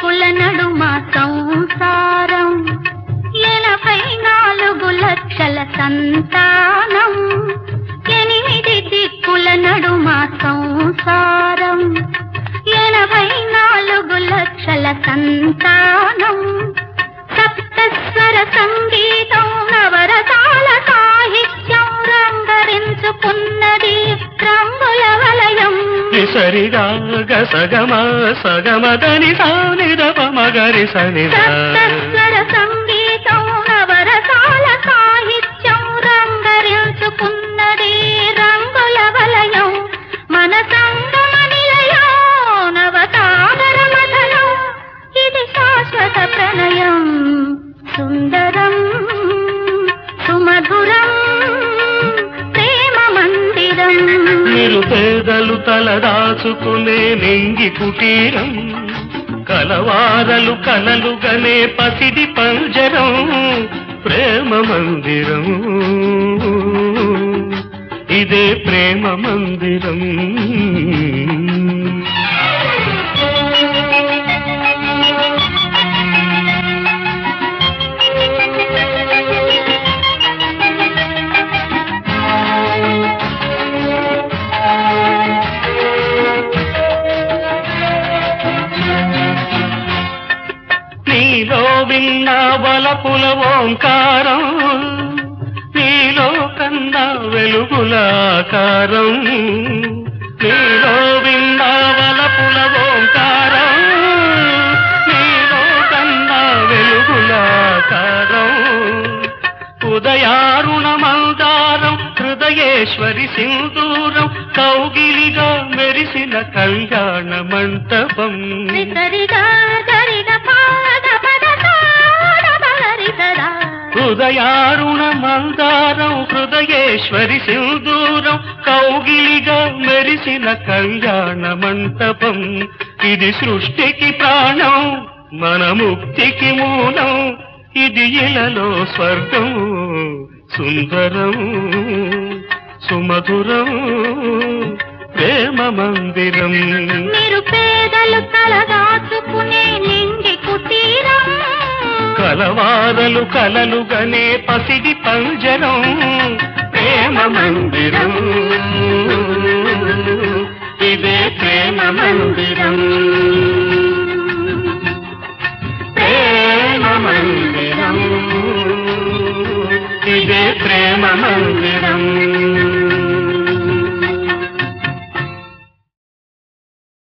దిక్కుల నడుమ సంసారం ఎనభై నాలుగు లక్షల సంతానం ఎనిమిది దిక్కుల నడుమ సంసారం ఎనభై నాలుగు లక్షల సంతానం సప్తస్వర సంగీతం నవరసాల సాహిత్యం రంగరించుకున్నది రంగుల వలయం సరిగా గసగమ సగమదని సానిదప మగరి సనిదా సప్తస్వర సంగీతం నవరసాల సాహిత్యం రంగరించుకున్నది రంగుల వలయం మన సంగమ నిలయం నవసాగర మధనం ఇది శాశ్వత ప్రణయం సుందరం సుమధురం ప్రేమ మందిరం నిరుపేదలు తలదాచుకునే నింగి కుటీరం కలవారలు కలలుగనే పసిడి పంజరం ప్రేమ మందిరం ఇదే ప్రేమ మందిరం నీలో విన్న వలపుల ఓంకారం నీలో కన్నా వెలుగుల ఆకారం నీలో విన్న వలపుల ఓంకారం నీలో కన్నా వెలుగుల ఆకారం ఉదయారుణ మందారం హృదయేశ్వరి సింధూరం కౌగిలిగా మెరిసిన కళ్యాణ మంటపం నిసరిగా గరిగ పాద పద సాడ బలరి సదా హృదయారుణ మందారం హృదయేశ్వరి సింధూరం కౌగిలిగా మెరిసిన కళ్యాణ మంటపం ఇది సృష్టికి ప్రాణం మన ముక్తికి మూలం ఇది ఇలలో స్వర్గం సుందరం సుమధురం ప్రేమ మందిరం మీరు పేదలు తలదాచుకునే నింగి కుటీరం కలవారలు కలలుగనే పసిడి పంజరం ప్రేమ మందిరం ఇదే ప్రేమ మందిరం ప్రేమ మందిరం ఇదే ప్రేమ మందిరం